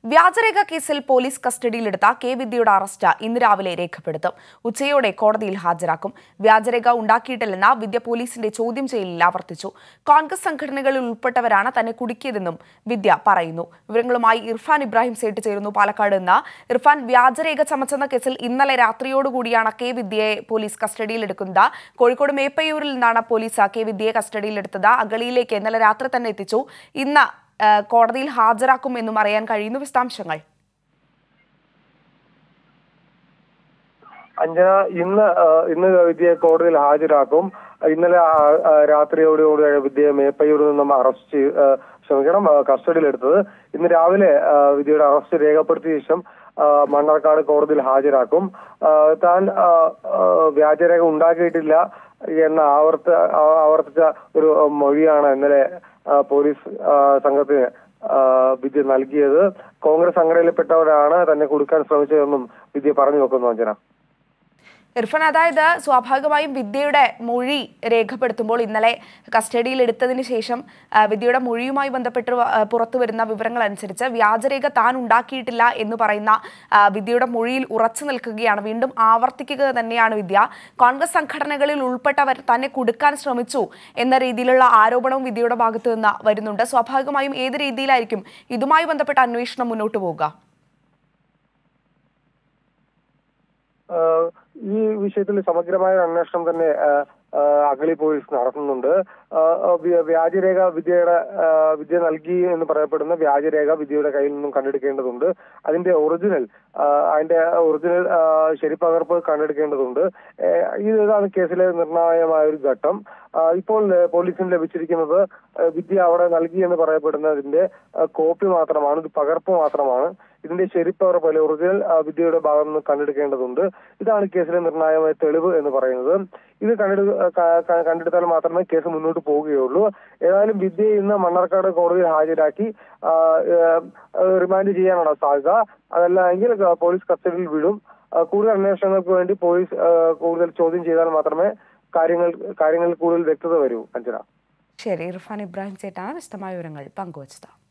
വ്യാജരേഖ കേസിൽ പോലീസ് കസ്റ്റഡിയിലെടുത്ത കെ വിദ്യയുടെ അറസ്റ്റ് ഇന്ന് രാവിലെ രേഖപ്പെടുത്തും ഉച്ചയോടെ കോടതിയിൽ ഹാജരാക്കും വ്യാജരേഖ ഉണ്ടാക്കിയിട്ടില്ലെന്ന വിദ്യ പോലീസിന്റെ ചോദ്യം ചെയ്യലിൽ ആവർത്തിച്ചു കോൺഗ്രസ് സംഘടനകളിൽ ഉൾപ്പെട്ടവരാണ് തന്നെ കുടുക്കിയതെന്നും വിദ്യ പറയുന്നു വിവരങ്ങളുമായി ഇർഫാൻ ഇബ്രാഹിം സേട്ട് ചേരുന്നു പാലക്കാട് നിന്ന് ഇർഫാൻ വ്യാജരേഖ ചമച്ചെന്ന കേസിൽ ഇന്നലെ രാത്രിയോടുകൂടിയാണ് കെ വിദ്യയെ പോലീസ് കസ്റ്റഡിയിലെടുക്കുന്നത് കോഴിക്കോട് മേപ്പയൂരിൽ നിന്നാണ് പോലീസ് കെ വിദ്യയെ കസ്റ്റഡിയിലെടുത്തത് അഗളിയിലേക്ക് ഇന്നലെ രാത്രി തന്നെ എത്തിച്ചു ഇന്ന് ആ, കോടതിയിൽ ഹാജരാക്കും എന്നും അറിയാൻ കഴിയുന്നു വിശദാംശങ്ങൾ അഞ്ജന ഇന്ന് ആ, ഇന്ന് വിദ്യയെ കോടതിയിൽ ഹാജരാക്കും ഇന്നലെ ആ, ആ, രാത്രിയോടുകൂടി വിദ്യയെ മേപ്പയൂരിൽ നിന്നും അറസ്റ്റ് ചെയ്ത് ആ, ക്ഷമിക്കണം ആ, കസ്റ്റഡിയിലെടുത്തത് ഇന്ന് രാവിലെ ആ, വിദ്യയുടെ അറസ്റ്റ് രേഖപ്പെടുത്തിയ ശേഷം ആ, മണ്ണാർക്കാട് കോടതിയിൽ ഹാജരാക്കും ആ, താൻ ആ, ആ, വ്യാജരേഖ ഉണ്ടാക്കിയിട്ടില്ല എന്ന ആവർത്ത ആ- ആവർത്തിച്ച ഒരു മൊഴിയാണ് ഇന്നലെ ആ, പോലീസ് ആ, സംഘത്തിന് ആ, വിദ്യ നൽകിയത് കോൺഗ്രസ് സംഘടനയിൽപ്പെട്ടവരാണ് തന്നെ കൊടുക്കാൻ ശ്രമിച്ചതെന്നും വിദ്യ പറഞ്ഞു വെക്കുന്നു അഞ്ജന ഇർഫാൻ അതായത് സ്വാഭാവികമായും വിദ്യയുടെ മൊഴി രേഖപ്പെടുത്തുമ്പോൾ ഇന്നലെ കസ്റ്റഡിയിൽ എടുത്തതിന് ശേഷം ആ, വിദ്യയുടെ മൊഴിയുമായി ബന്ധപ്പെട്ട് വ- ആ, പുറത്തു വരുന്ന വിവരങ്ങൾ അനുസരിച്ച് വ്യാജരേഖ താൻ ഉണ്ടാക്കിയിട്ടില്ല എന്ന് പറയുന്ന ആ, വിദ്യയുടെ മൊഴിയിൽ ഉറച്ചു നിൽക്കുകയാണ് വീണ്ടും ആവർത്തിക്കുക തന്നെയാണ് വിദ്യ കോൺഗ്രസ് സംഘടനകളിൽ ഉൾപ്പെട്ടവർ തന്നെ കൊടുക്കാൻ ശ്രമിച്ചു എന്ന രീതിയിലുള്ള ആരോപണവും വിദ്യയുടെ ഭാഗത്തു നിന്ന് വരുന്നുണ്ട് സ്വാഭാവികമായും ഏത് രീതിയിലായിരിക്കും ഇതുമായി ബന്ധപ്പെട്ട അന്വേഷണം മുന്നോട്ട് പോവുക ആഹ് ഈ വിഷയത്തിൽ സമഗ്രമായ ഒരു അന്വേഷണം തന്നെ ആഹ് ആഹ് അഗളി പോലീസ് നടത്തുന്നുണ്ട് ആഹ് വ്യ- വ്യാജരേഖ വിദ്യയുടെ ആഹ് വിദ്യ നൽകി എന്ന് പറയപ്പെടുന്ന വ്യാജരേഖ വിദ്യയുടെ കയ്യിൽ നിന്നും കണ്ടെടുക്കേണ്ടതുണ്ട് അതിന്റെ ഒറിജിനൽ ആഹ് അതിന്റെ ഒറിജിനൽ ആഹ് ശരിപ്പകർപ്പ് കണ്ടെടുക്കേണ്ടതുണ്ട് ഏഹ് ഇതാണ് കേസിലെ നിർണായകമായ ഒരു ഘട്ടം ആഹ് ഇപ്പോൾ ഏഹ് പോലീസിന് ലഭിച്ചിരിക്കുന്നത് ഏഹ് വിദ്യ അവിടെ നൽകി എന്ന് പറയപ്പെടുന്നതിന്റെ ആഹ് കോപ്പി മാത്രമാണ് ഇത് പകർപ്പ് മാത്രമാണ് ഇതിന്റെ ശരിപ്പകർപ്പ് അല്ലെങ്കിൽ ഒറിജിനൽ ആ, വിദ്യയുടെ ഭാഗം നിന്ന് കണ്ടെടുക്കേണ്ടതുണ്ട് ഇതാണ് കേസിലെ നിർണായകമായ തെളിവ് എന്ന് പറയുന്നത് ഇത് കണ്ടെടു ക- ക- കണ്ടെടുത്താൽ മാത്രമേ കേസ് മുന്നോട്ട് പോവുകയുള്ളൂ ഏതായാലും വിദ്യയെ ഇന്ന് മണ്ണാർക്കാട് കോടതിയിൽ ഹാജരാക്കി ആ, ഏ, റിമാൻഡ് ചെയ്യാനാണ് സാധ്യത അതല്ല എങ്കിൽ ക- പോലീസ് കസ്റ്റഡിയിൽ വിടും ആ, കൂടുതൽ അന്വേഷണങ്ങൾക്ക് വേണ്ടി പോലീസ് ആ, കൂടുതൽ ചോദ്യം ചെയ്താൽ മാത്രമേ കാര്യങ്ങൾ കാര്യങ്ങളിൽ കൂടുതൽ വ്യക്തത വരൂ അഞ്ജന ശരി ഇർഫാൻ ഇബ്രാഹിം ചേട്ടാണ് വിശദമായ വിവരങ്ങൾ പങ്കുവച്ചത്